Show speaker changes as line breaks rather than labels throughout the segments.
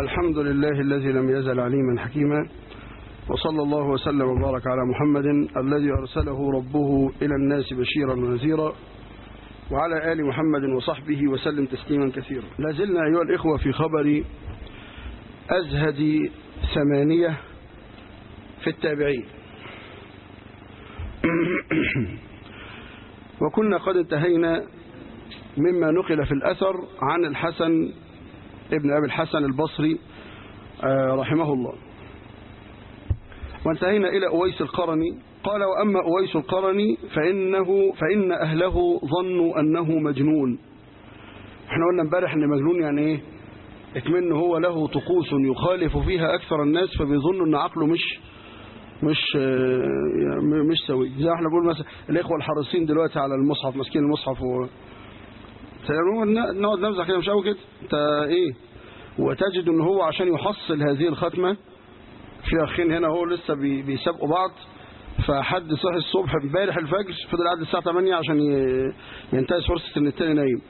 الحمد لله الذي لم يزل عليما حكيما وصلى الله وسلم وبارك على محمد الذي أرسله ربه إلى الناس بشيرا ونذيرا وعلى آل محمد وصحبه وسلم تسليما كثيرا لازلنا أيها الإخوة في خبر أزهد ثمانية في التابعين وكنا قد انتهينا مما نقل في الأثر عن الحسن ابن أبي الحسن البصري رحمه الله وانتهينا إلى أويس القرني قال وأما أويس القرني فإنه فإن أهله ظنوا أنه مجنون احنا قلنا امبارح ان مجنون يعني ايه اكمن هو له طقوس يخالف فيها أكثر الناس فبيظنوا ان عقله مش مش مش سوي زي احنا بنقول مثلا الاخوه الحريصين دلوقتي على المصحف ماسكين المصحف و نقعد نمزح كده مش قوي كده انت ايه وتجد ان هو عشان يحصل هذه الختمه في اخين هنا هو لسه بيسابقوا بعض فحد صحي الصبح امبارح الفجر فضل قاعد الساعه 8 عشان ينتهز فرصه ان التاني نايم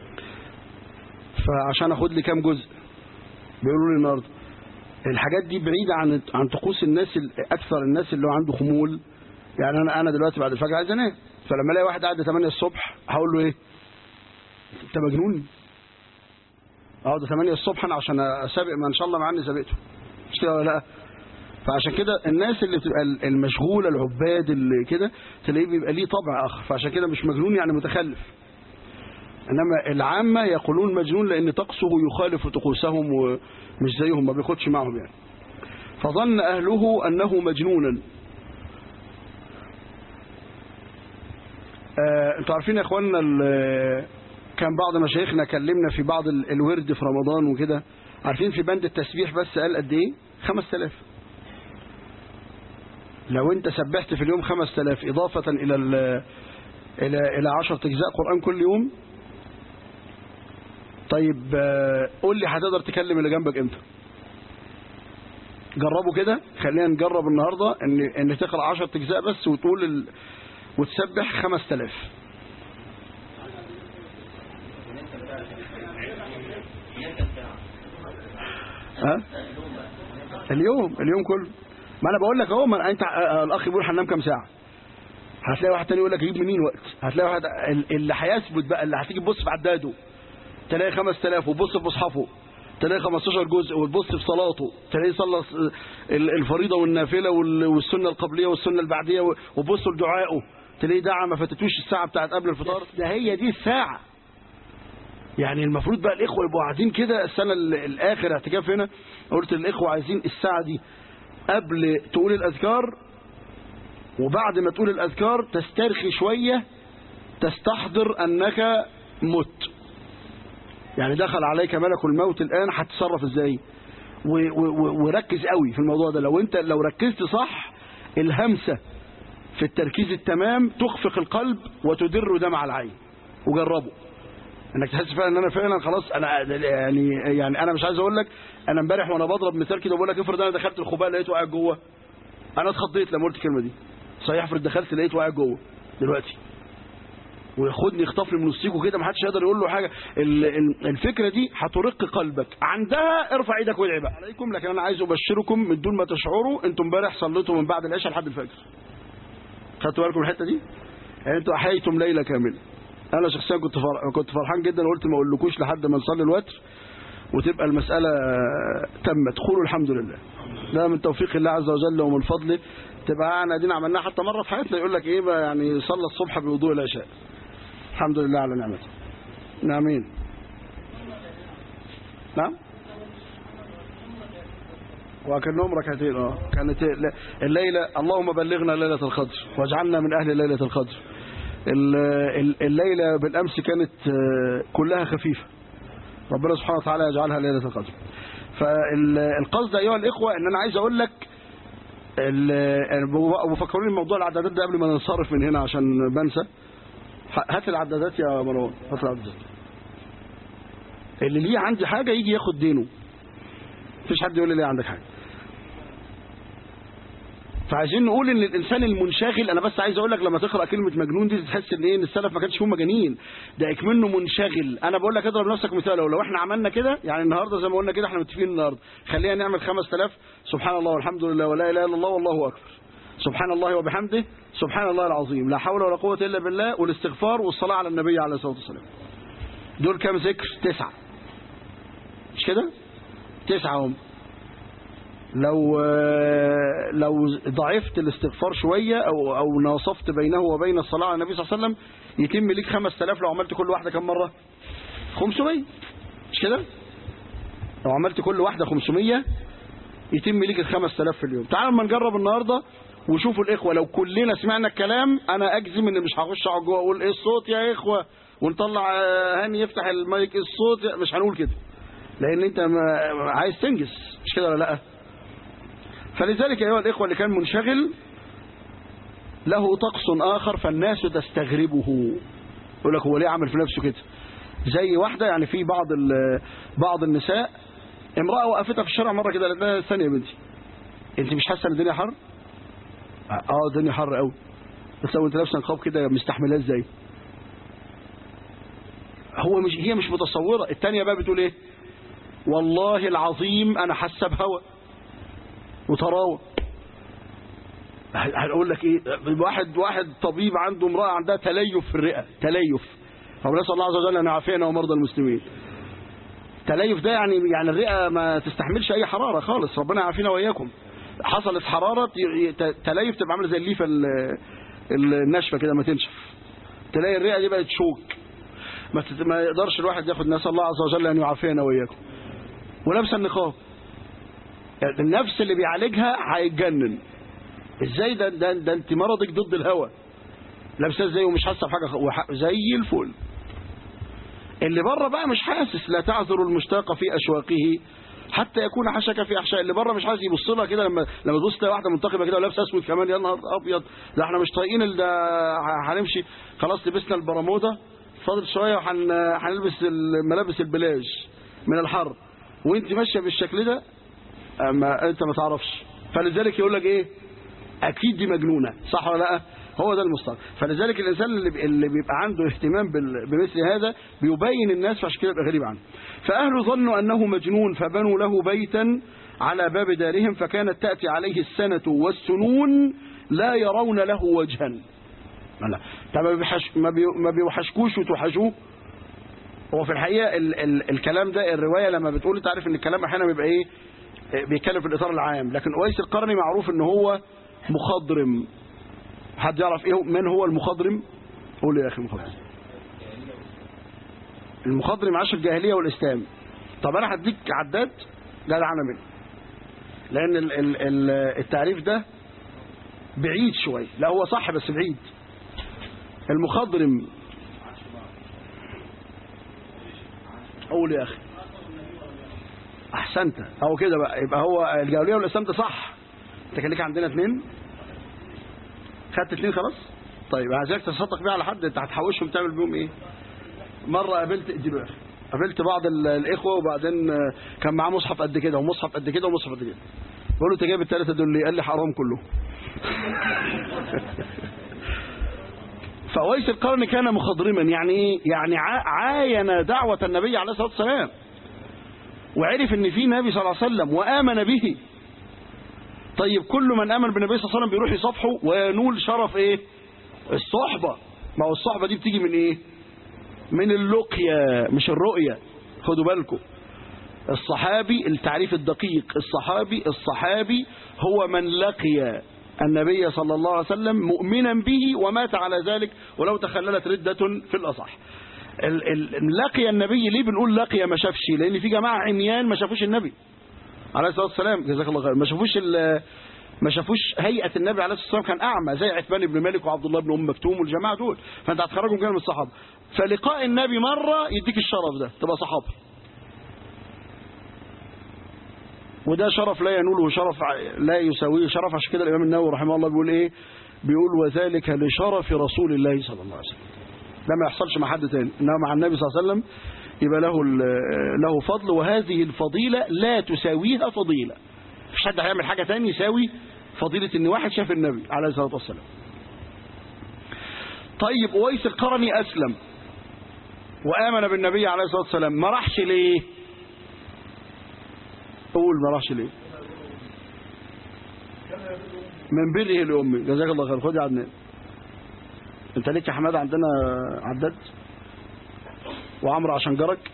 فعشان اخد لي كام جزء بيقولوا لي النهارده الحاجات دي بعيدة عن عن طقوس الناس أكثر الناس اللي هو عنده خمول يعني أنا أنا دلوقتي بعد الفجر عايز أنام فلما ألاقي واحد قاعد 8 الصبح هقول له إيه؟ أنت مجنون؟ أقعد 8 الصبح أنا عشان أسابق ما إن شاء الله معني سابقته مش كده ولا لأ؟ فعشان كده الناس اللي بتبقى المشغولة العباد اللي كده تلاقيه بيبقى ليه طبع آخر فعشان كده مش مجنون يعني متخلف إنما العامة يقولون مجنون لأن طقسه يخالف طقوسهم ومش زيهم ما بياخدش معهم يعني فظن أهله أنه مجنونا آه انتوا عارفين يا اخوانا كان بعض مشايخنا كلمنا في بعض الورد في رمضان وكده عارفين في بند التسبيح بس قال قد ايه 5000 لو انت سبحت في اليوم 5000 اضافة الى الى الى 10 اجزاء قرآن كل يوم طيب قول لي هتقدر تكلم اللي جنبك امتى جربوا كده خلينا نجرب النهاردة ان ان تقرا 10 اجزاء بس وتقول ال... وتسبح 5000 ها اليوم اليوم كله ما انا بقول لك اهو ما انت الاخ بيقول هننام كام ساعه هتلاقي واحد تاني يقول لك يجيب منين وقت هتلاقي واحد اللي هيثبت بقى اللي هتيجي تبص في عداده تلاقي 5000 وتبص في مصحفه تلاقي 15 جزء وتبص في صلاته تلاقي صلى الفريضة والنافلة والسنة القبلية والسنة البعدية وبص لدعائه تلاقي دعا ما فاتتوش الساعة بتاعت قبل الفطار ده هي دي الساعة يعني المفروض بقى الإخوة يبقوا قاعدين كده السنة الآخر اعتكاف هنا قلت للإخوة عايزين الساعة دي قبل تقول الأذكار وبعد ما تقول الأذكار تسترخي شوية تستحضر أنك مت يعني دخل عليك ملك الموت الآن هتتصرف ازاي وركز قوي في الموضوع ده لو انت لو ركزت صح الهمسة في التركيز التمام تخفق القلب وتدر دمع العين وجربه انك تحس فعلا ان انا فعلا خلاص انا يعني يعني انا مش عايز اقول لك انا امبارح وانا بضرب مثال كده بقول لك افرض انا دخلت الخباء لقيته قاعد جوه انا اتخضيت لما قلت الكلمه دي صحيح افرض دخلت لقيته قاعد جوه دلوقتي وياخدني يخطفني من وسطيكوا كده ما حدش يقدر يقول له حاجه الفكره دي هترق قلبك عندها ارفع ايدك وادعي بقى عليكم لكن انا عايز ابشركم من دون ما تشعروا انتم امبارح صليتوا من بعد العشاء لحد الفجر خدتوا بالكم الحته دي يعني انتوا احييتم ليله كامله انا شخصيا كنت فرح كنت فرحان جدا وقلت ما اقولكوش لحد ما نصلي الوتر وتبقى المساله تمت قولوا الحمد لله ده من توفيق الله عز وجل ومن فضله تبقى قاعدين عملناها حتى مره في حياتنا يقول لك ايه بقى يعني صلى الصبح بوضوء العشاء الحمد لله على نعمته نعمين نعم وكانهم ركعتين اه كانت الليله اللهم بلغنا ليله القدر واجعلنا من اهل ليله القدر الليله بالامس كانت كلها خفيفه ربنا سبحانه وتعالى يجعلها ليله القدر فالقصد ايها الاخوه ان انا عايز اقول لك وفكروني موضوع العدادات ده قبل ما ننصرف من هنا عشان بنسى هات العدادات يا مروان هات العدادات اللي ليه عندي حاجة يجي ياخد دينه مفيش حد يقول لي ليه عندك حاجة فعايزين نقول ان الانسان المنشغل انا بس عايز اقول لك لما تقرا كلمه مجنون دي تحس ان ايه ان السلف ما كانش فيهم مجانين ده اكمنه منشغل انا بقول لك اضرب نفسك مثال لو احنا عملنا كده يعني النهارده زي ما قلنا كده احنا متفقين النهارده خلينا نعمل 5000 سبحان الله والحمد لله ولا اله الا الله والله اكبر سبحان الله وبحمده سبحان الله العظيم لا حول ولا قوه الا بالله والاستغفار والصلاه على النبي عليه الصلاه والسلام دول كام ذكر تسعه مش كده تسعه هم لو لو ضعفت الاستغفار شوية أو أو ناصفت بينه وبين الصلاة على النبي صلى الله عليه وسلم يتم ليك 5000 لو عملت كل واحدة كم مرة 500 مش كده لو عملت كل واحدة 500 يتم ليك ال 5000 في اليوم تعالوا اما نجرب النهاردة وشوفوا الإخوة لو كلنا سمعنا الكلام أنا أجزم إن مش هخش أقعد جوه أقول إيه الصوت يا إخوة ونطلع هاني يفتح المايك الصوت مش هنقول كده لأن أنت عايز تنجز مش كده ولا لأ فلذلك أيها الإخوة اللي كان منشغل له طقس آخر فالناس تستغربه يقول لك هو ليه عمل في نفسه كده زي واحدة يعني في بعض بعض النساء امرأة وقفتها في الشارع مرة كده قالت لها ثانية يا بنتي انت مش حاسة ان الدنيا حر؟ اه الدنيا حر قوي بس لو انت لابسه نقاب كده مستحملاه ازاي؟ هو مش هي مش متصورة الثانية بقى بتقول ايه؟ والله العظيم انا حاسة بهوى وتراوة هنقول لك ايه واحد واحد طبيب عنده امرأة عندها تليف في الرئة تليف فنسأل الله عز وجل ان يعافينا ومرضى المسلمين تليف ده يعني يعني الرئة ما تستحملش اي حرارة خالص ربنا يعافينا واياكم حصلت حرارة تليف تبقى عامله زي الليفة الناشفة كده ما تنشف تلاقي الرئة دي بقت شوك ما ما يقدرش الواحد ياخد نسأل الله عز وجل ان يعافينا واياكم ولابسه النقاب يعني النفس اللي بيعالجها هيتجنن ازاي ده, ده, ده انت مرضك ضد الهوى لابسه ازاي ومش حاسه بحاجه زي الفل اللي بره بقى مش حاسس لا تعذر المشتاق في اشواقه حتى يكون حشك في احشاء اللي بره مش عايز يبص لها كده لما لما تبص تلاقي واحده منتقبه كده ولابسه اسود كمان يا نهار ابيض ده احنا مش طايقين ده هنمشي خلاص لبسنا البرموده فاضل شويه وهنلبس الملابس البلاج من الحر وانت ماشيه بالشكل ده ما انت ما تعرفش فلذلك يقول لك ايه اكيد دي مجنونه صح ولا لا هو ده المصطلح فلذلك الانسان اللي اللي بيبقى عنده اهتمام بمثل هذا بيبين الناس فعشان كده يبقى غريب عنه فاهله ظنوا انه مجنون فبنوا له بيتا على باب دارهم فكانت تاتي عليه السنه والسنون لا يرون له وجها لا طب ما بيوحشكوش وتوحشوه هو في الحقيقه ال ال الكلام ده الروايه لما بتقول انت عارف ان الكلام احيانا بيبقى ايه بيتكلم في الاطار العام لكن اويس القرني معروف ان هو مخضرم حد يعرف ايه من هو المخضرم قول لي يا اخي المخضرم المخضرم عاش الجاهليه والاسلام طب انا هديك عداد جدع انا منه لان ال ال ال التعريف ده بعيد شويه لا هو صح بس بعيد المخضرم قول يا اخي احسنت اهو كده بقى يبقى هو الجاهليه والاسلام ده صح انت كان ليك عندنا اثنين خدت اثنين خلاص طيب عايزك تصدق بيها على حد انت هتحوشهم تعمل بيهم ايه مره قابلت اديله يا اخي قابلت بعض الاخوه وبعدين كان معاه مصحف قد كده ومصحف قد كده ومصحف قد كده بقول له انت جايب الثلاثه دول ليه قال لي حرام كله فأويس القرن كان مخضرما يعني ايه يعني عاين دعوة النبي عليه الصلاة والسلام وعرف ان في نبي صلى الله عليه وسلم وآمن به طيب كل من آمن بالنبي صلى الله عليه وسلم بيروح يصافحه وينول شرف ايه الصحبة ما هو الصحبة دي بتيجي من ايه من اللقية مش الرؤية خدوا بالكم الصحابي التعريف الدقيق الصحابي الصحابي هو من لقي النبي صلى الله عليه وسلم مؤمنا به ومات على ذلك ولو تخللت ردة في الأصح لقي النبي ليه بنقول لقي ما شافش لأن في جماعة عميان ما شافوش النبي عليه الصلاة والسلام جزاك الله خير ما شافوش ما شافوش هيئة النبي عليه الصلاة والسلام كان أعمى زي عثمان بن مالك وعبد الله بن أم مكتوم والجماعة دول فأنت هتخرجهم كده من الصحابة فلقاء النبي مرة يديك الشرف ده تبقى صحابة وده شرف لا ينوله شرف لا يساويه شرف عشان كده الإمام النووي رحمه الله بيقول إيه بيقول وذلك لشرف رسول الله صلى الله عليه وسلم ده ما يحصلش مع حد تاني إنما مع النبي صلى الله عليه وسلم يبقى له له فضل وهذه الفضيلة لا تساويها فضيلة مش حد هيعمل حاجة تاني يساوي فضيلة ان واحد شاف النبي عليه الصلاة والسلام طيب أويس القرني أسلم وآمن بالنبي عليه الصلاة والسلام ما راحش ليه قول ما راحش ليه من بره لأمي جزاك الله خير خد يا عدنان انت ليك يا حماد عندنا عداد وعمرو عشان جرك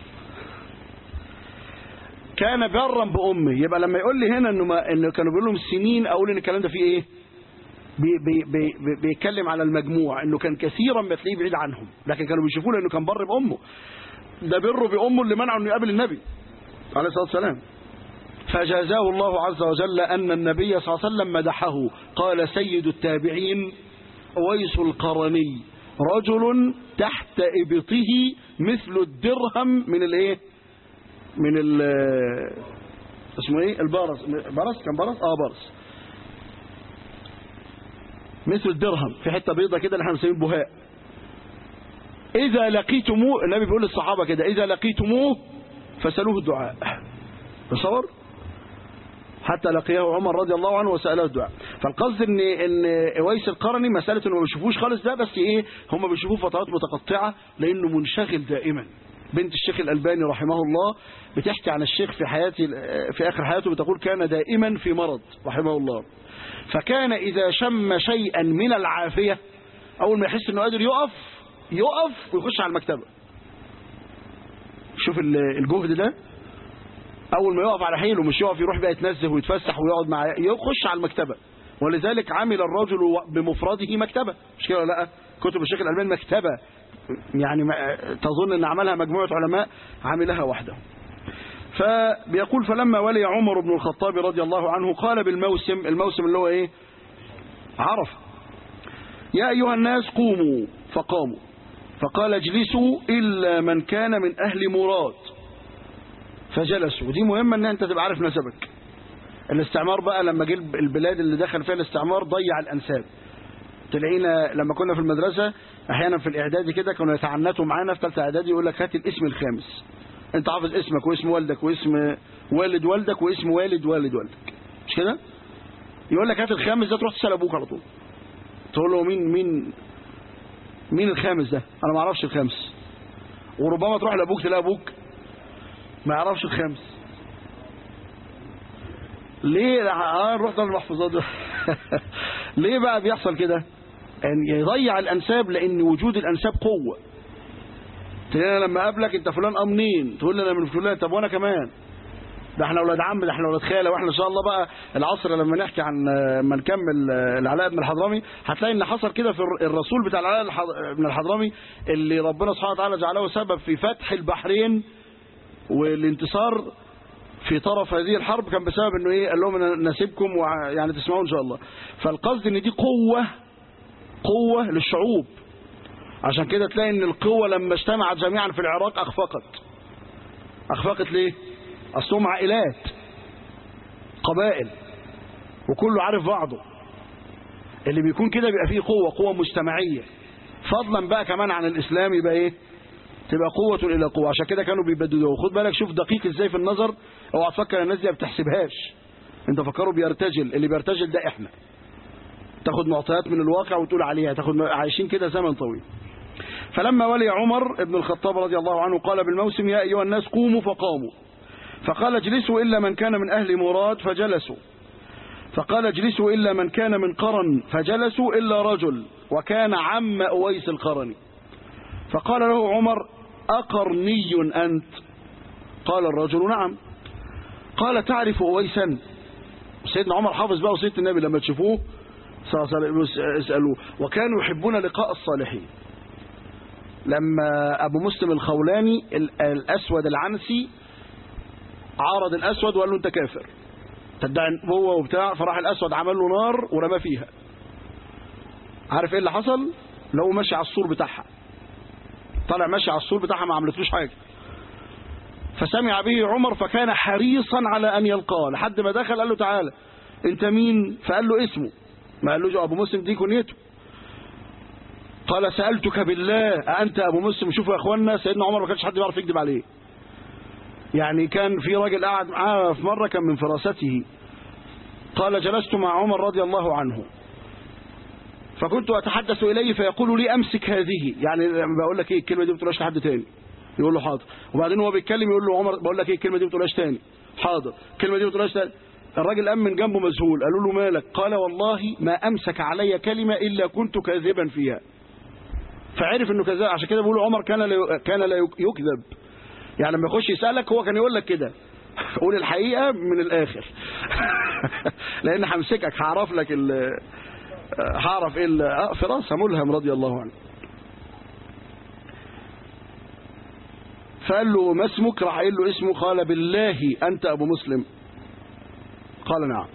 كان برا بأمه يبقى لما يقول لي هنا انه ما انه كانوا بيقولوا لهم سنين اقول ان الكلام ده فيه ايه بي بي بي بي بيتكلم على المجموع انه كان كثيرا ما تلاقيه بعيد عنهم لكن كانوا بيشوفوه لانه كان بر بامه ده بره بامه اللي منعه انه يقابل النبي عليه الصلاه والسلام فجازاه الله عز وجل ان النبي صلى الله عليه وسلم مدحه قال سيد التابعين اويس القرني رجل تحت ابطه مثل الدرهم من الايه من ال اسمه ايه البرص برص كان برص اه برص مثل الدرهم في حته بيضه كده اللي احنا بنسميه البهاء اذا لقيتموه النبي بيقول للصحابه كده اذا لقيتموه فسالوه الدعاء تصور حتى لقيه عمر رضي الله عنه وساله الدعاء فالقصد ان ان اويس القرني مساله انه ما بيشوفوش خالص ده بس ايه هم بيشوفوه فترات متقطعه لانه منشغل دائما بنت الشيخ الألباني رحمه الله بتحكي عن الشيخ في حياته في آخر حياته بتقول كان دائما في مرض رحمه الله فكان إذا شم شيئا من العافية أول ما يحس أنه قادر يقف يقف ويخش على المكتبة شوف الجهد ده أول ما يقف على حيله مش يقف يروح بقى يتنزه ويتفسح ويقعد مع يخش على المكتبة ولذلك عمل الرجل بمفرده مكتبة مش كده لا كتب الشيخ الألباني مكتبة يعني تظن ان عملها مجموعة علماء عملها وحده فبيقول فلما ولي عمر بن الخطاب رضي الله عنه قال بالموسم الموسم اللي هو ايه عرف يا ايها الناس قوموا فقاموا فقال اجلسوا الا من كان من اهل مراد فجلسوا ودي مهمة ان انت تبقى عارف نسبك الاستعمار بقى لما جه البلاد اللي دخل فيها الاستعمار ضيع الانساب تلاقينا لما كنا في المدرسة احيانا في الاعدادي كده كانوا يتعنتوا معانا في ثالثه اعدادي يقول لك هات الاسم الخامس انت حافظ اسمك واسم والدك واسم والد والدك واسم والد والد والدك مش كده يقول لك هات الخامس ده تروح تسال ابوك على طول تقول له مين مين مين الخامس ده انا ما اعرفش الخامس وربما تروح لابوك تلاقي ابوك ما يعرفش الخامس ليه اه نروح ده المحفوظات ده ليه بقى بيحصل كده ان يضيع الانساب لان وجود الانساب قوه تلاقينا لما اقابلك انت فلان اه منين تقول لي انا من فلان طب وانا كمان ده احنا اولاد عم ده احنا اولاد خاله واحنا ان شاء الله بقى العصر لما نحكي عن ما نكمل العلاء بن الحضرمي هتلاقي ان حصل كده في الرسول بتاع العلاء بن الحضرمي اللي ربنا سبحانه وتعالى جعله سبب في فتح البحرين والانتصار في طرف هذه الحرب كان بسبب انه ايه قال لهم نسيبكم يعني تسمعوا ان شاء الله فالقصد ان دي قوه قوه للشعوب عشان كده تلاقي ان القوه لما اجتمعت جميعا في العراق اخفقت اخفقت ليه اصلهم عائلات قبائل وكله عارف بعضه اللي بيكون كده بيبقى فيه قوه قوه مجتمعيه فضلا بقى كمان عن الاسلام يبقى ايه تبقى قوة إلى قوة عشان كده كانوا بيبددوه خد بالك شوف دقيق ازاي في النظر اوعى تفكر الناس دي ما بتحسبهاش انت فكروا بيرتجل اللي بيرتجل ده احنا تاخد معطيات من الواقع وتقول عليها تاخد عايشين كده زمن طويل فلما ولي عمر ابن الخطاب رضي الله عنه قال بالموسم يا أيها الناس قوموا فقاموا فقال اجلسوا إلا من كان من أهل مراد فجلسوا فقال اجلسوا إلا من كان من قرن فجلسوا إلا رجل وكان عم أويس القرني فقال له عمر أقرني أنت قال الرجل نعم قال تعرف أويسا سيدنا عمر حافظ بقى وسيدة النبي لما تشوفوه اسألوه وكانوا يحبون لقاء الصالحين لما أبو مسلم الخولاني الأسود العنسي عارض الأسود وقال له أنت كافر تدعي هو وبتاع فراح الأسود عمل له نار ورمى فيها عارف ايه اللي حصل لو ماشي على السور بتاعها طلع ماشي على السور بتاعها ما عملتلوش حاجة فسمع به عمر فكان حريصا على أن يلقاه لحد ما دخل قال له تعالى انت مين فقال له اسمه ما قالوش أبو مسلم دي كنيته قال سألتك بالله أنت أبو مسلم شوفوا يا أخوانا سيدنا عمر ما كانش حد بيعرف يكذب عليه يعني كان في راجل قاعد معاه في مرة كان من فراسته قال جلست مع عمر رضي الله عنه فكنت أتحدث إليه فيقول لي أمسك هذه يعني لما بقول لك إيه الكلمة دي ما بتقولهاش لحد تاني يقول له حاضر وبعدين هو بيتكلم يقول له عمر بقول لك إيه الكلمة دي ما بتقولهاش تاني حاضر الكلمة دي ما بتقولهاش تاني الراجل قام من جنبه مذهول قالوا له مالك قال والله ما أمسك علي كلمة إلا كنت كاذبا فيها فعرف انه كذاب عشان كده بيقولوا عمر كان لا كان لا يكذب يعني لما يخش يسالك هو كان يقول لك كده قول الحقيقه من الاخر لان همسكك هعرف لك ال هعرف ايه ال- آه، فراسه ملهم رضي الله عنه فقال له ما اسمك راح قايل له اسمه قال بالله انت ابو مسلم قال نعم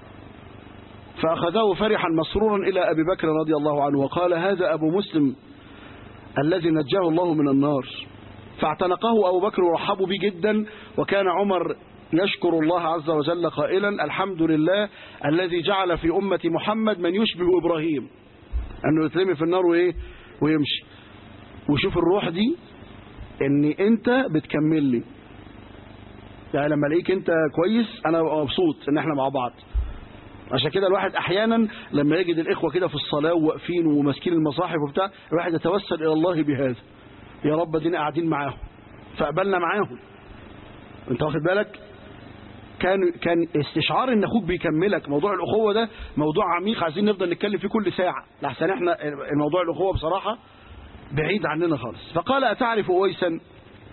فاخذه فرحا مسرورا الى ابي بكر رضي الله عنه وقال هذا ابو مسلم الذي نجاه الله من النار فاعتنقه أبو بكر ورحبوا به جدا وكان عمر يشكر الله عز وجل قائلا الحمد لله الذي جعل في أمة محمد من يشبه إبراهيم أنه يترمي في النار وإيه ويمشي وشوف الروح دي ان انت بتكمل لي يعني لما الاقيك انت كويس انا ببقى مبسوط ان احنا مع بعض عشان كده الواحد احيانا لما يجد الاخوه كده في الصلاه وواقفين وماسكين المصاحف وبتاع الواحد يتوسل الى الله بهذا يا رب ادينا قاعدين معاهم فقبلنا معاهم انت واخد بالك كان كان استشعار ان اخوك بيكملك موضوع الاخوه ده موضوع عميق عايزين نفضل نتكلم فيه كل ساعه لحسن احنا الموضوع الاخوه بصراحه بعيد عننا خالص فقال اتعرف اويسا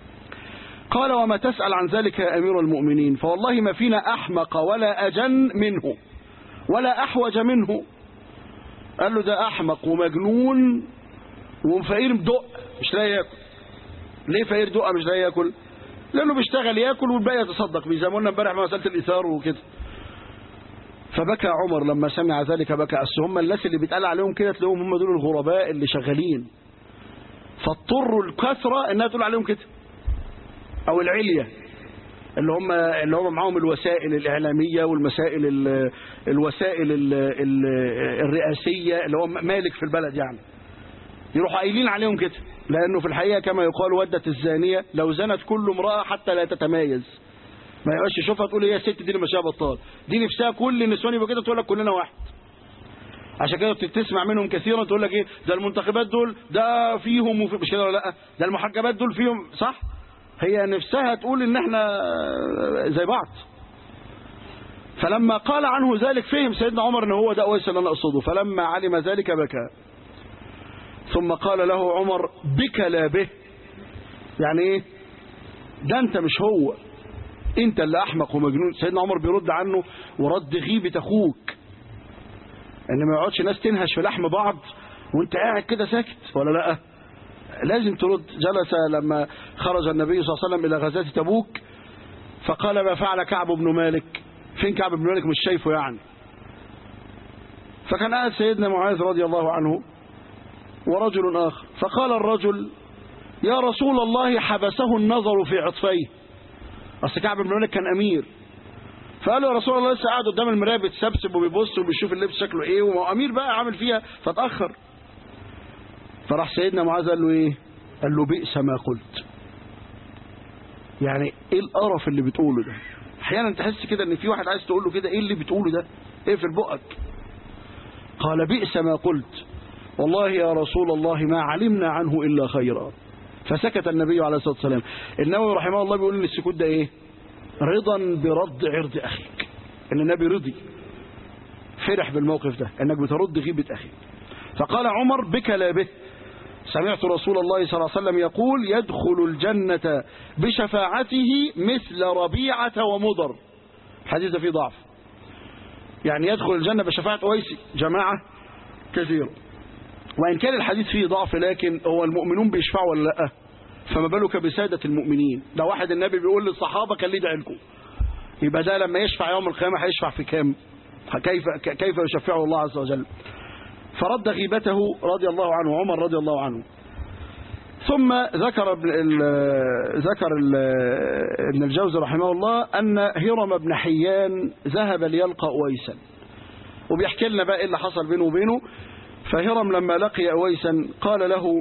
قال وما تسال عن ذلك يا امير المؤمنين فوالله ما فينا احمق ولا اجن منه ولا احوج منه قال له ده احمق ومجنون وفقير مدق مش لاقي ياكل ليه فقير دقه مش لاقي ياكل لانه بيشتغل ياكل والباقي يتصدق بيه زي ما قلنا امبارح في مساله الايثار وكده فبكى عمر لما سمع ذلك بكى اصل هم الناس اللي بيتقال عليهم كده تلاقيهم هم دول الغرباء اللي شغالين فاضطروا الكثره انها تقول عليهم كده او العليه اللي هم اللي هم معاهم الوسائل الاعلاميه والمسائل ال الوسائل ال ال الرئاسيه اللي هو مالك في البلد يعني يروحوا قايلين عليهم كده لانه في الحقيقه كما يقال ودت الزانيه لو زنت كل امراه حتى لا تتمايز ما يبقاش يشوفها تقول هي الست دي اللي ماشيه بطال دي نفسها كل النسوان يبقى كده تقول لك كلنا واحد عشان كده بتسمع منهم كثيرا تقول لك ايه ده المنتخبات دول ده فيهم وفي مش كده ولا لا ده المحجبات دول فيهم صح هي نفسها تقول ان احنا زي بعض فلما قال عنه ذلك فهم سيدنا عمر ان هو ده اويس اللي انا اقصده فلما علم ذلك بكى ثم قال له عمر بك لا به يعني ايه ده انت مش هو انت اللي احمق ومجنون سيدنا عمر بيرد عنه ورد غيبة اخوك ان ما يقعدش ناس تنهش في لحم بعض وانت قاعد كده ساكت ولا لا لازم ترد جلس لما خرج النبي صلى الله عليه وسلم الى غزاة تبوك فقال ما فعل كعب بن مالك فين كعب بن مالك مش شايفه يعني فكان قاعد سيدنا معاذ رضي الله عنه ورجل آخر فقال الرجل يا رسول الله حبسه النظر في عطفيه أصل كعب بن مالك كان أمير فقال له يا رسول الله لسه قاعد قدام المراية بيتسبسب وبيبص وبيشوف اللبس شكله ايه وهو امير بقى عامل فيها فتأخر فراح سيدنا معاذ قال له ايه قال له بئس ما قلت يعني ايه القرف اللي بتقوله ده احيانا تحس كده ان في واحد عايز تقول له كده ايه اللي بتقوله ده اقفل بقك قال بئس ما قلت والله يا رسول الله ما علمنا عنه الا خيرا فسكت النبي عليه الصلاه والسلام النووي رحمه الله بيقول ان السكوت ده ايه رضا برد عرض اخيك ان النبي رضي فرح بالموقف ده انك بترد غيبه اخيك فقال عمر بك لا به سمعت رسول الله صلى الله عليه وسلم يقول يدخل الجنة بشفاعته مثل ربيعة ومضر الحديث ده فيه ضعف يعني يدخل الجنة بشفاعة أويس جماعة كثيرة وإن كان الحديث فيه ضعف لكن هو المؤمنون بيشفعوا ولا لا فما بالك بسادة المؤمنين ده واحد النبي بيقول للصحابة كان ليه دعي لكم يبقى ده لما يشفع يوم القيامة هيشفع في كام كيف كيف يشفعه الله عز وجل فرد غيبته رضي الله عنه عمر رضي الله عنه ثم ذكر ابن ال ذكر ال ابن الجوزي رحمه الله أن هرم بن حيان ذهب ليلقى أويسا وبيحكي لنا بقى إيه اللي حصل بينه وبينه فهرم لما لقي أويسا قال له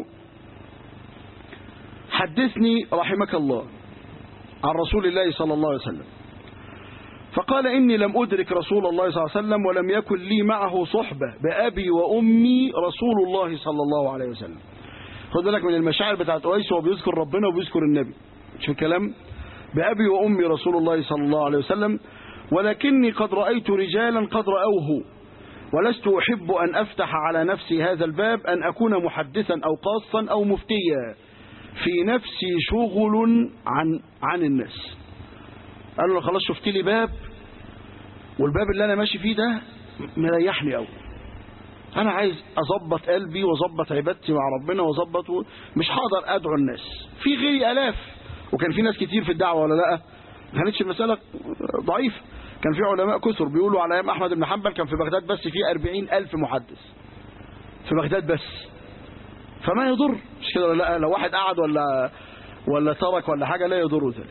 حدثني رحمك الله عن رسول الله صلى الله عليه وسلم فقال إني لم أدرك رسول الله صلى الله عليه وسلم ولم يكن لي معه صحبة بأبي وأمي رسول الله صلى الله عليه وسلم خد بالك من المشاعر بتاعت أويس وهو بيذكر ربنا وبيذكر النبي شوف الكلام بأبي وأمي رسول الله صلى الله عليه وسلم ولكني قد رأيت رجالا قد رأوه ولست أحب أن أفتح على نفسي هذا الباب أن أكون محدثا أو قاصا أو مفتيا في نفسي شغل عن عن الناس قال له خلاص شفت لي باب والباب اللي أنا ماشي فيه ده مريحني قوي أنا عايز أظبط قلبي وأظبط عبادتي مع ربنا وأظبط و... مش هقدر أدعو الناس في غيري آلاف وكان في ناس كتير في الدعوة ولا لا ما كانتش المسألة ضعيفة كان في علماء كثر بيقولوا على أيام أحمد بن حنبل كان في بغداد بس في أربعين ألف محدث في بغداد بس فما يضر مش كده ولا لا لو واحد قعد ولا ولا ترك ولا حاجة لا يضر ذلك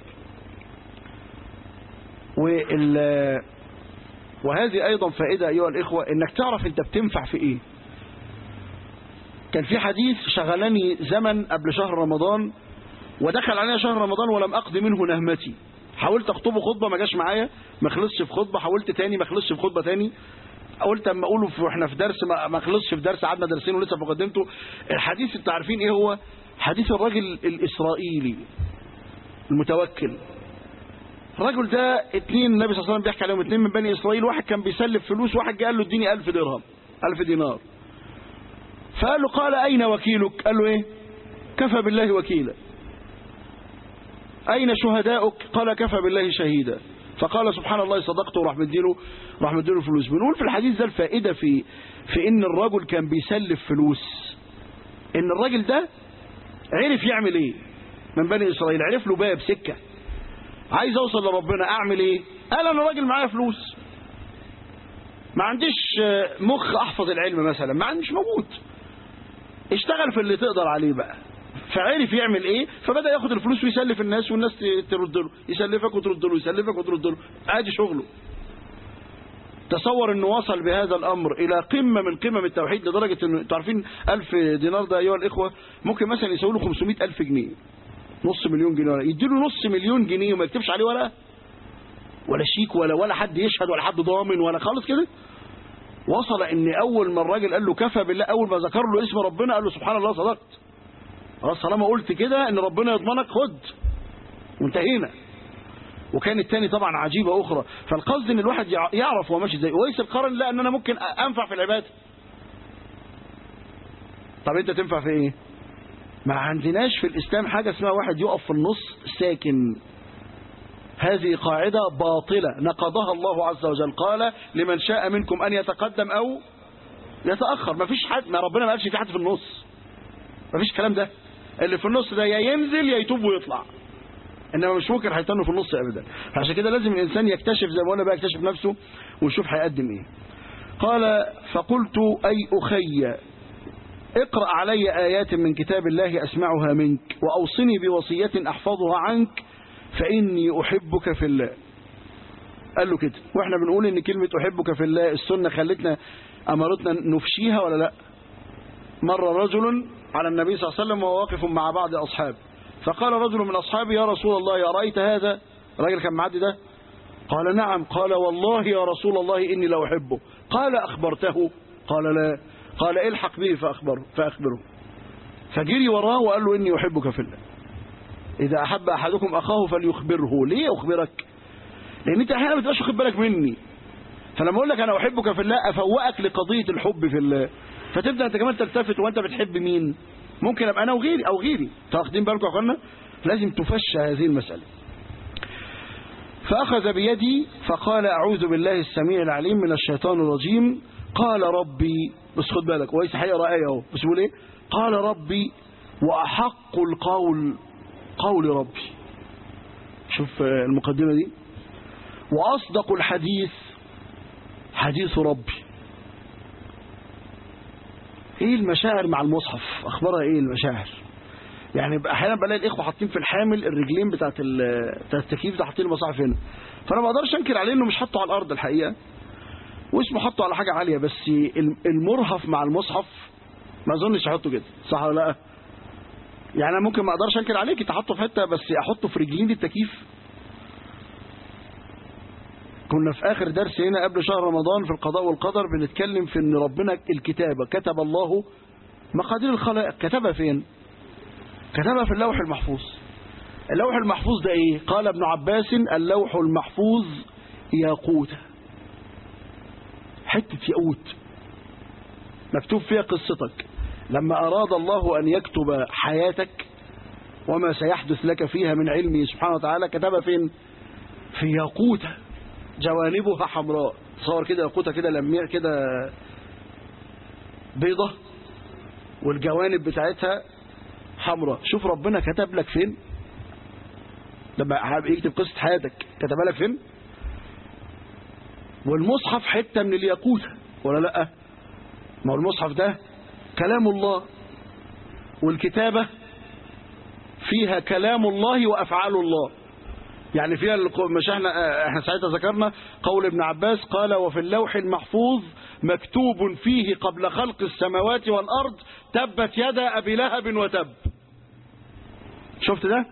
وال وهذه أيضا فائدة أيها الإخوة إنك تعرف أنت بتنفع في إيه كان في حديث شغلني زمن قبل شهر رمضان ودخل علينا شهر رمضان ولم أقضي منه نهمتي حاولت أخطبه خطبة ما جاش معايا ما خلصش في خطبة حاولت تاني ما خلصش في خطبة تاني قلت اما اقوله في واحنا في درس ما, ما خلصش في درس قعدنا درسين ولسه في مقدمته الحديث انتوا عارفين ايه هو حديث الراجل الاسرائيلي المتوكل الراجل ده اتنين النبي صلى الله عليه وسلم بيحكي عليهم اتنين من بني اسرائيل واحد كان بيسلف فلوس واحد جه قال له اديني 1000 درهم 1000 دينار فقال له قال اين وكيلك قال له ايه كفى بالله وكيلا اين شهداؤك قال كفى بالله شهيدا فقال سبحان الله صدقت وراح مديله راح مديله فلوس بنقول في الحديث ده الفائده في في ان الرجل كان بيسلف فلوس ان الراجل ده عرف يعمل ايه من بني اسرائيل عرف له باب سكه عايز اوصل لربنا اعمل ايه قال انا راجل معايا فلوس ما عنديش مخ احفظ العلم مثلا ما عنديش موجود اشتغل في اللي تقدر عليه بقى فعرف يعمل ايه فبدا ياخد الفلوس ويسلف الناس والناس ترد له يسلفك وترد له يسلفك وترد له ادي شغله تصور انه وصل بهذا الامر الى قمه من قمم التوحيد لدرجه انه انتوا عارفين 1000 دينار ده ايها الاخوه ممكن مثلا يساوي له 500000 جنيه نص مليون جنيه ولا يديله نص مليون جنيه وما يكتبش عليه ولا ولا شيك ولا ولا حد يشهد ولا حد ضامن ولا خالص كده وصل ان اول ما الراجل قال له كفى بالله اول ما ذكر له اسم ربنا قال له سبحان الله صدقت خلاص طالما قلت كده ان ربنا يضمنك خد وانتهينا وكان التاني طبعا عجيبة أخرى فالقصد ان الواحد يعرف هو ماشي ازاي ويس القرن لا ان انا ممكن انفع في العبادة طب انت تنفع في ايه ما عندناش في الاسلام حاجة اسمها واحد يقف في النص ساكن هذه قاعدة باطلة نقضها الله عز وجل قال لمن شاء منكم ان يتقدم او يتأخر ما فيش حد ما ربنا ما قالش في حد في النص ما فيش الكلام ده اللي في النص ده يا ينزل يا يتوب ويطلع انما مش ممكن هيتنوا في النص ابدا فعشان كده لازم الانسان يكتشف زي ما قلنا بقى يكتشف نفسه ويشوف هيقدم ايه قال فقلت اي اخي اقرا علي ايات من كتاب الله اسمعها منك واوصني بوصيه احفظها عنك فاني احبك في الله قال له كده واحنا بنقول ان كلمه احبك في الله السنه خلتنا امرتنا نفشيها ولا لا مر رجل على النبي صلى الله عليه وسلم وهو واقف مع بعض اصحابه فقال رجل من أصحابه يا رسول الله يا رأيت هذا الراجل كان معدي ده قال نعم قال والله يا رسول الله إني لو أحبه قال أخبرته قال لا قال الحق به فأخبره فأخبره فجري وراه وقال له إني أحبك في الله إذا أحب أحدكم أخاه فليخبره ليه أخبرك لأن أنت أحيانا ما بتبقاش واخد بالك مني فلما أقول لك أنا أحبك في الله أفوقك لقضية الحب في الله فتبدأ أنت كمان تلتفت وأنت بتحب مين ممكن ابقى انا وغيري او غيري واخدين بالكم يا اخوانا لازم تفشى هذه المسألة فأخذ بيدي فقال أعوذ بالله السميع العليم من الشيطان الرجيم قال ربي بس خد بالك ويس هيقرا آية اهو بس بيقول ايه قال ربي وأحق القول قول ربي شوف المقدمة دي وأصدق الحديث حديث ربي ايه المشاعر مع المصحف اخبارها ايه المشاعر يعني احيانا بلاقي الاخوه حاطين في الحامل الرجلين بتاعت بتاعت التكييف ده حاطين المصاحف هنا فانا ما اقدرش انكر عليه انه مش حاطه على الارض الحقيقه واسمه حاطه على حاجه عاليه بس المرهف مع المصحف ما اظنش هحطه كده صح ولا لا يعني انا ممكن ما اقدرش انكر عليك انت حاطه في حته بس احطه في رجلين التكييف كنا في آخر درس هنا قبل شهر رمضان في القضاء والقدر بنتكلم في ان ربنا الكتابة كتب الله مقادير الخلائق كتبها فين كتبها في اللوح المحفوظ اللوح المحفوظ ده ايه قال ابن عباس اللوح المحفوظ ياقوتة حتة ياقوت مكتوب فيها قصتك لما أراد الله أن يكتب حياتك وما سيحدث لك فيها من علمه سبحانه وتعالى كتبها فين في ياقوتة جوانبها حمراء تصور كده ياقوتة كده لميع كده بيضة والجوانب بتاعتها حمراء شوف ربنا كتب لك فين لما يكتب قصة حياتك كتبها لك فين والمصحف حتة من الياقوتة ولا لا ما هو المصحف ده كلام الله والكتابة فيها كلام الله وأفعال الله يعني فيها مش احنا احنا ساعتها ذكرنا قول ابن عباس قال وفي اللوح المحفوظ مكتوب فيه قبل خلق السماوات والأرض تبت يدا أبي لهب وتب شفت ده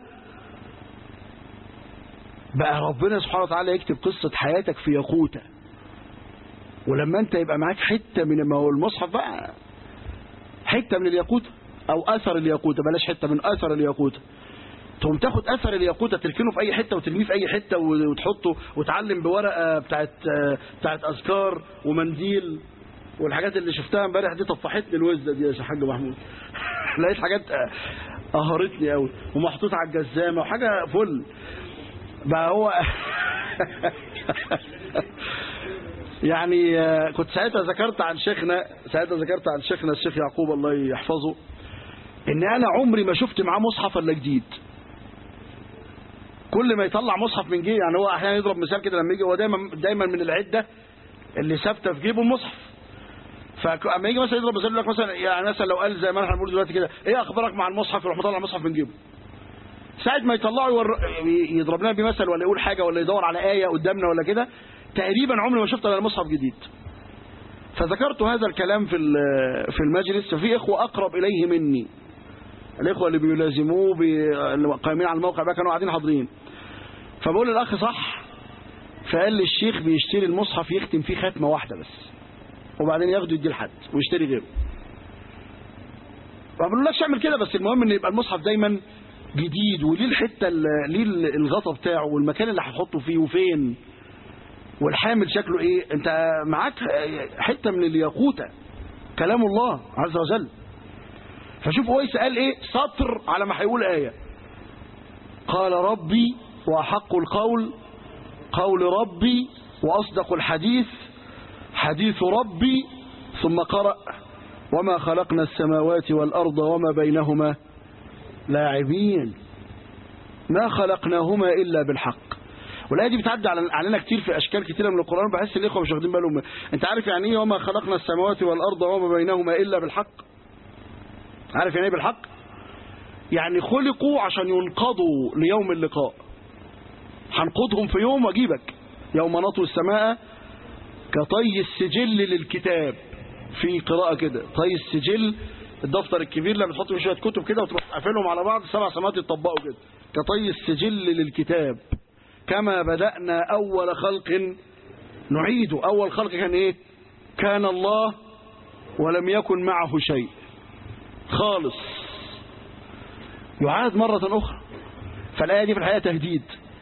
بقى ربنا سبحانه وتعالى يكتب قصة حياتك في ياقوتة ولما انت يبقى معاك حتة من ما هو المصحف بقى حتة من الياقوتة او اثر الياقوتة بلاش حتة من اثر الياقوتة تقوم تاخد اثر الياقوتة تركنه في اي حتة وترميه في اي حتة وتحطه وتعلم بورقة بتاعت بتاعت اذكار ومنديل والحاجات اللي شفتها امبارح دي طفحتني الوزة دي يا حاج محمود لقيت حاجات قهرتني قوي ومحطوطة على الجزامة وحاجة فل بقى هو يعني كنت ساعتها ذكرت عن شيخنا ساعتها ذكرت عن شيخنا الشيخ يعقوب الله يحفظه ان انا عمري ما شفت معاه مصحف الا جديد كل ما يطلع مصحف من جيبه يعني هو احيانا يضرب مثال كده لما يجي هو دايما دايما من العده اللي ثابته في جيبه المصحف فاما يجي مثلا يضرب مثال يقول لك مثلا يعني مثلا لو قال زي ما احنا بنقول دلوقتي كده ايه اخبارك مع المصحف يروح مطلع المصحف من جيبه ساعة ما يطلعوا يور... يضرب لنا بمثل ولا يقول حاجة ولا يدور على آية قدامنا ولا كده تقريبا عمري ما شفت الا مصحف جديد فذكرت هذا الكلام في في المجلس ففي إخوة أقرب إليه مني الإخوة اللي بيلازموه بي... قائمين على الموقع بقى كانوا قاعدين حاضرين فبقول للأخ صح فقال لي الشيخ بيشتري المصحف يختم فيه ختمة واحدة بس وبعدين ياخده يديه لحد ويشتري غيره ما بقولكش اعمل كده بس المهم ان يبقى المصحف دايما جديد وليه الحته ليه الغطا بتاعه والمكان اللي هتحطه فيه وفين والحامل شكله ايه انت معاك حته من الياقوته كلام الله عز وجل فشوف هو قال ايه سطر على ما هيقول ايه قال ربي واحق القول قول ربي واصدق الحديث حديث ربي ثم قرأ وما خلقنا السماوات والأرض وما بينهما لاعبين ما خلقناهما إلا بالحق والآية دي بتعدي علينا كتير في أشكال كتيرة من القرآن بحس الإخوة مش واخدين بالهم أنت عارف يعني إيه وما خلقنا السماوات والأرض وما بينهما إلا بالحق عارف يعني إيه بالحق يعني خلقوا عشان ينقضوا ليوم اللقاء هنقضهم في يوم واجيبك يوم نطوي السماء كطي السجل للكتاب في قراءة كده طي السجل الدفتر الكبير لما تحط فيه شويه كتب كده وتروح قافلهم على بعض سبع سماوات يتطبقوا كده كطي السجل للكتاب كما بدأنا أول خلق نعيده أول خلق كان إيه كان الله ولم يكن معه شيء خالص يعاد مرة أخرى فالآية دي في الحقيقة تهديد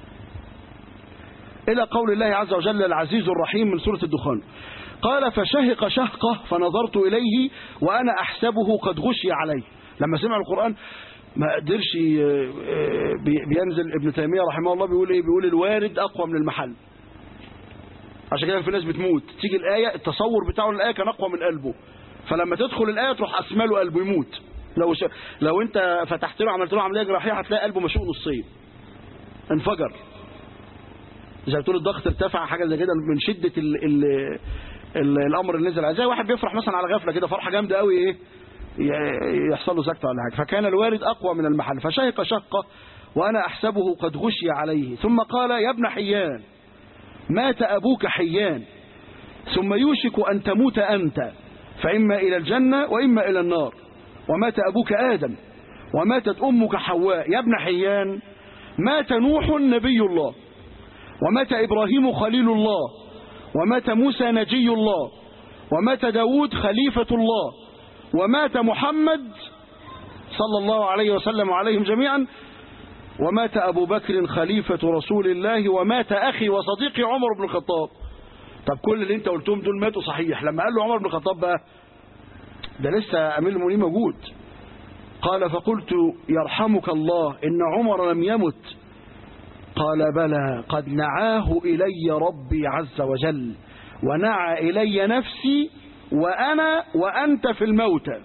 إلى قول الله عز وجل العزيز الرحيم من سورة الدخان قال فشهق شهقه فنظرت إليه وأنا أحسبه قد غشي عليه لما سمع القرآن ما قدرش بينزل ابن تيمية رحمه الله بيقول ايه بيقول الوارد أقوى من المحل عشان كده في ناس بتموت تيجي الآية التصور بتاعه الآية كان أقوى من قلبه فلما تدخل الآية تروح أسماله قلبه يموت لو ش... لو انت فتحت له عملت له عمليه جراحيه هتلاقي قلبه مشوق نصين انفجر زي ما تقول الضغط ارتفع حاجه زي كده من شده ال... ال... ال... الامر اللي نزل زي واحد بيفرح مثلا على غفله كده فرحه جامده قوي ايه يحصل له سكته ولا حاجه فكان الوارد اقوى من المحل فشهق شقه وانا احسبه قد غشي عليه ثم قال يا ابن حيان مات ابوك حيان ثم يوشك ان تموت انت فاما الى الجنه واما الى النار ومات أبوك آدم وماتت أمك حواء يا ابن حيان مات نوح نبي الله ومات إبراهيم خليل الله ومات موسى نجي الله ومات داود خليفة الله ومات محمد صلى الله عليه وسلم وعليهم جميعا ومات أبو بكر خليفة رسول الله ومات أخي وصديقي عمر بن الخطاب طب كل اللي انت قلتهم دول ماتوا صحيح لما قال له عمر بن الخطاب بقى ده لسه أمير المؤمنين موجود قال فقلت يرحمك الله إن عمر لم يمت قال بلى قد نعاه إلي ربي عز وجل ونعى إلي نفسي وأنا وأنت في الموتى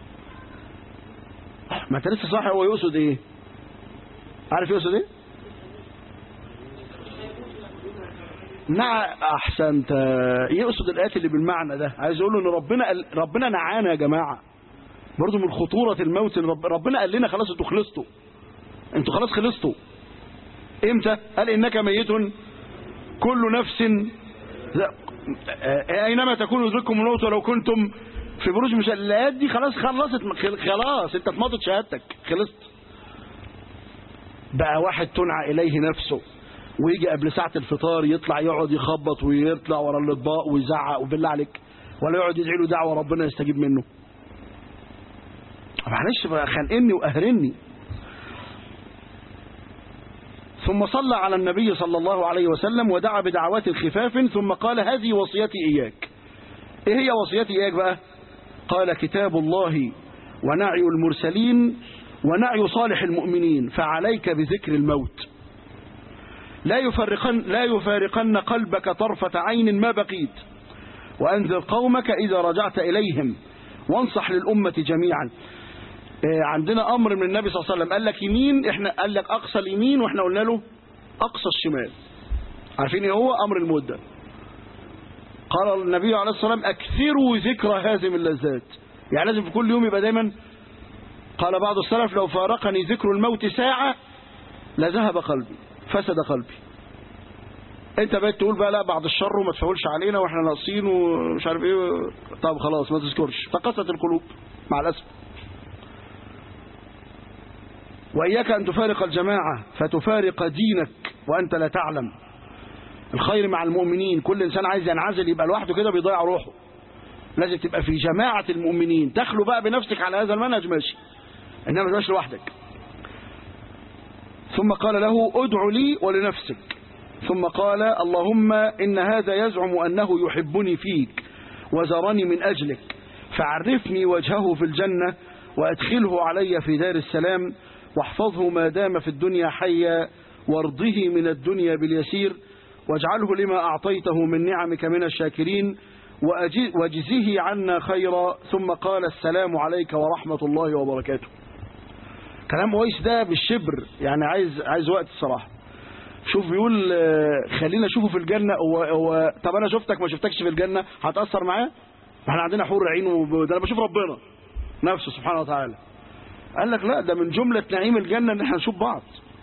ما انت لسه صح هو يقصد ايه عارف يقصد ايه نع احسنت يقصد الايات اللي بالمعنى ده عايز اقول له ان ربنا قال ربنا نعانا يا جماعه برضه من خطوره الموت إن رب ربنا قال لنا خلاص انتوا خلصتوا انتوا خلاص خلصتوا امتى قال انك ميت كل نفس اينما تكون يدرككم الموت ولو كنتم في بروج مش الايات دي خلاص خلصت خلاص انت اتمضت شهادتك خلصت بقى واحد تنعى اليه نفسه ويجي قبل ساعة الفطار يطلع يقعد يخبط ويطلع ورا الاطباق ويزعق وبالله عليك ولا يقعد يدعي له دعوة ربنا يستجيب منه معلش بقى خانقني وقهرني ثم صلى على النبي صلى الله عليه وسلم ودعا بدعوات خفاف ثم قال هذه وصيتي إياك إيه هي وصيتي إياك بقى قال كتاب الله ونعي المرسلين ونعي صالح المؤمنين فعليك بذكر الموت لا يفرقن, لا يفارقن قلبك طرفة عين ما بقيت وأنذر قومك إذا رجعت إليهم وانصح للأمة جميعا عندنا أمر من النبي صلى الله عليه وسلم قال لك يمين احنا قال لك أقصى اليمين واحنا قلنا له أقصى الشمال عارفين ايه هو أمر المدة قال النبي عليه الصلاة والسلام أكثروا ذكر هازم اللذات يعني لازم في كل يوم يبقى دايما قال بعض السلف لو فارقني ذكر الموت ساعة لذهب قلبي فسد قلبي انت بقيت تقول بقى لا بعد الشر وما تفولش علينا واحنا ناقصين ومش عارف ايه طب خلاص ما تذكرش فقست القلوب مع الاسف واياك ان تفارق الجماعه فتفارق دينك وانت لا تعلم الخير مع المؤمنين كل انسان عايز ينعزل يبقى لوحده كده بيضيع روحه لازم تبقى في جماعه المؤمنين تخلو بقى بنفسك على هذا المنهج ماشي انما ما تبقاش لوحدك ثم قال له ادع لي ولنفسك ثم قال اللهم إن هذا يزعم أنه يحبني فيك وزرني من أجلك فعرفني وجهه في الجنة وأدخله علي في دار السلام واحفظه ما دام في الدنيا حيا وارضه من الدنيا باليسير واجعله لما أعطيته من نعمك من الشاكرين وجزه عنا خيرا ثم قال السلام عليك ورحمة الله وبركاته كلام ويس ده بالشبر يعني عايز عايز وقت الصراحه شوف بيقول خلينا اشوفه في الجنه هو هو طب انا شفتك ما شفتكش في الجنه هتاثر معاه ما احنا عندنا حور عين وده انا بشوف ربنا نفسه سبحانه وتعالى قال لك لا ده من جمله نعيم الجنه ان احنا نشوف بعض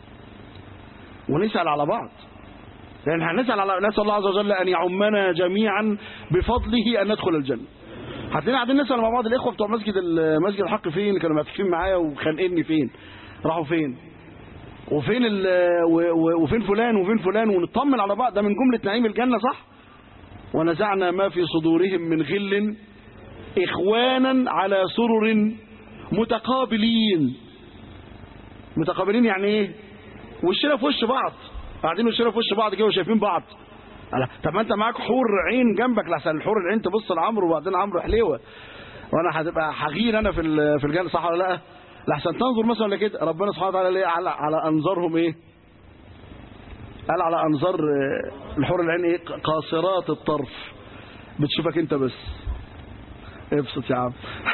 ونسال على بعض لان يعني هنسال على نسال الله عز وجل ان يعمنا جميعا بفضله ان ندخل الجنه هتلاقينا قاعدين نسال مع بعض الاخوه بتوع مسجد مسجد الحق فين كانوا معتكفين معايا وخانقني فين راحوا فين وفين وفين فلان وفين فلان ونطمن على بعض ده من جمله نعيم الجنه صح ونزعنا ما في صدورهم من غل اخوانا على سرر متقابلين متقابلين يعني ايه وشنا في وش بعض قاعدين وشنا في وش بعض كده وشايفين بعض طب ما انت معاك حور عين جنبك لحسن الحور العين تبص لعمرو وبعدين عمرو حليوه وانا هتبقى حغير انا في في الجنه صح ولا لا لحسن تنظر مثلا لكده ربنا سبحانه وتعالى ليه على على انظارهم ايه قال على انظار الحور العين ايه قاصرات الطرف بتشوفك انت بس ابسط يا عم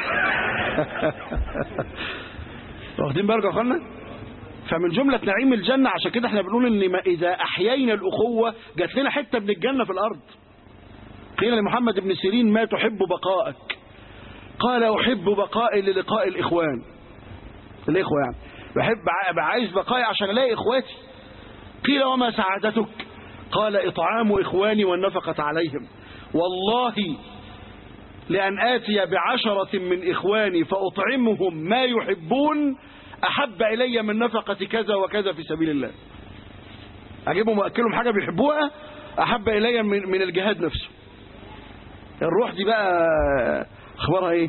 واخدين بالكم يا اخوانا فمن جملة نعيم الجنة عشان كده احنا بنقول ان ما اذا احيينا الاخوة جات لنا حتة من الجنة في الارض قيل لمحمد بن سيرين ما تحب بقائك قال احب بقائي للقاء الاخوان الاخوة يعني بحب عايز بقائي عشان الاقي اخواتي قيل وما سعادتك قال اطعام اخواني والنفقة عليهم والله لأن آتي بعشرة من إخواني فأطعمهم ما يحبون أحب إلي من نفقة كذا وكذا في سبيل الله اجيبهم واكلهم حاجه بيحبوها احب الي من, من الجهاد نفسه الروح دي بقى اخبارها ايه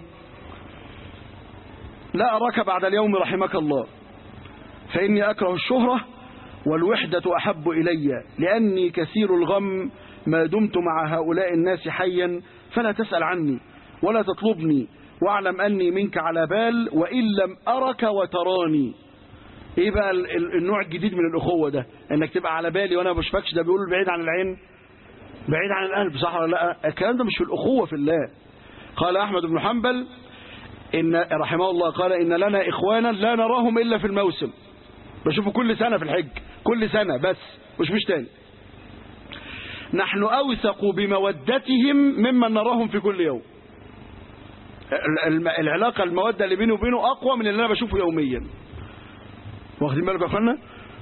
لا اراك بعد اليوم رحمك الله فاني اكره الشهره والوحده احب الي لاني كثير الغم ما دمت مع هؤلاء الناس حيا فلا تسال عني ولا تطلبني واعلم اني منك على بال وان لم ارك وتراني ايه بقى ال- ال- النوع الجديد من الاخوه ده انك تبقى على بالي وانا ما بشوفكش ده بيقولوا بعيد عن العين بعيد عن القلب صح ولا لا الكلام ده مش في الاخوه في الله قال احمد بن حنبل ان رحمه الله قال ان لنا اخوانا لا نراهم الا في الموسم بشوفه كل سنه في الحج كل سنه بس مش مش تاني نحن اوثق بمودتهم ممن نراهم في كل يوم ال- الم- العلاقه الموده اللي بيني وبينه اقوى من اللي انا بشوفه يوميا واخدين بالكم يا اخوانا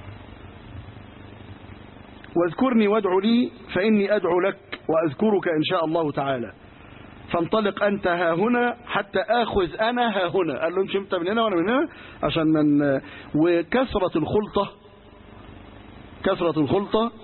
واذكرني وادعو لي فاني ادعو لك واذكرك ان شاء الله تعالى فانطلق انت ها هنا حتى اخذ انا ها هنا قال له امشي انت من هنا وانا من هنا عشان من وكثره الخلطه كثره الخلطه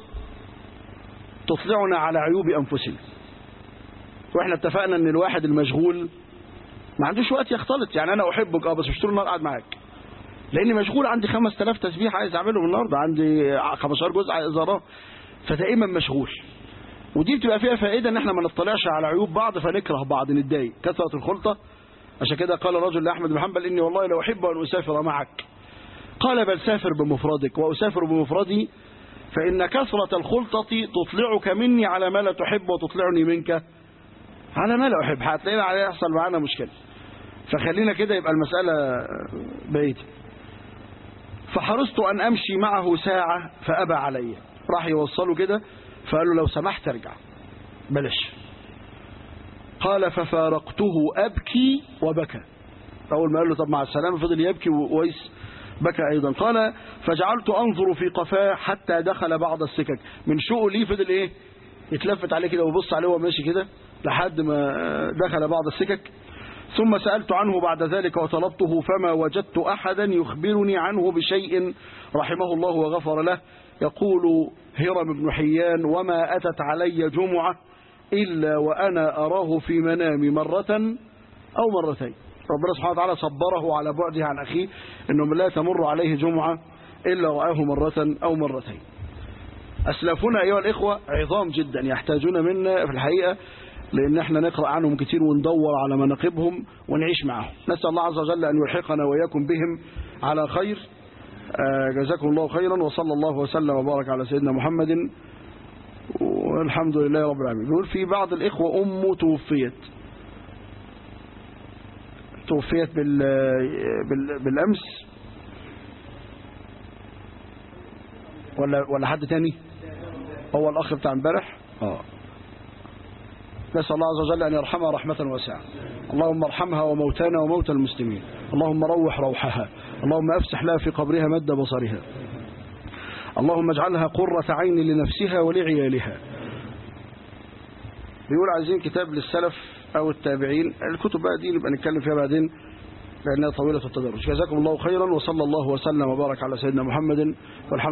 تطلعنا على عيوب انفسنا واحنا اتفقنا ان الواحد المشغول ما عندوش وقت يختلط يعني انا احبك اه بس مش طول النهار قاعد معاك لاني مشغول عندي 5000 تسبيح عايز اعملهم النهارده عندي 15 جزء عايز اقراه فدائما مشغول ودي بتبقى فيها فائده ان احنا ما نطلعش على عيوب بعض فنكره بعض نتضايق كثره الخلطه عشان كده قال رجل لاحمد بن حنبل اني والله لو احب ان اسافر معك قال بل سافر بمفردك واسافر بمفردي فان كثره الخلطه تطلعك مني على ما لا تحب وتطلعني منك على ما لا احب هتلاقينا هيحصل معانا مشكله فخلينا كده يبقى المساله بعيده فحرصت أن أمشي معه ساعة فأبى علي راح يوصله كده فقال له لو سمحت ارجع بلاش قال ففارقته أبكي وبكى أول ما قال له طب مع السلامة فضل يبكي وويس بكى أيضا قال فجعلت أنظر في قفاه حتى دخل بعض السكك من شوقه ليه فضل إيه يتلفت عليه كده ويبص عليه وهو ماشي كده لحد ما دخل بعض السكك ثم سألت عنه بعد ذلك وطلبته فما وجدت أحدا يخبرني عنه بشيء رحمه الله وغفر له يقول هرم بن حيان وما أتت علي جمعة إلا وأنا أراه في منامي مرة أو مرتين ربنا سبحانه وتعالى صبره على بعده عن أخيه أنه لا تمر عليه جمعة إلا رآه مرة أو مرتين أسلافنا أيها الإخوة عظام جدا يحتاجون منا في الحقيقة لأن احنا نقرأ عنهم كتير وندور على مناقبهم ونعيش معهم نسأل الله عز وجل أن يلحقنا وإياكم بهم على خير آه، جزاكم الله خيرا وصلى الله وسلم وبارك على سيدنا محمد والحمد لله رب العالمين بيقول في بعض الإخوة أمه توفيت توفيت بال... بال... بالأمس ولا ولا حد تاني هو الأخ بتاع امبارح اه نسأل الله عز وجل أن يرحمها رحمة واسعة اللهم ارحمها وموتانا وموتى المسلمين اللهم روح روحها اللهم أفسح لها في قبرها مد بصرها اللهم اجعلها قرة عين لنفسها ولعيالها بيقول عايزين كتاب للسلف أو التابعين الكتب بقى دي نبقى نتكلم فيها بعدين لأنها طويلة التدرج جزاكم الله خيرا وصلى الله وسلم وبارك على سيدنا محمد والحمد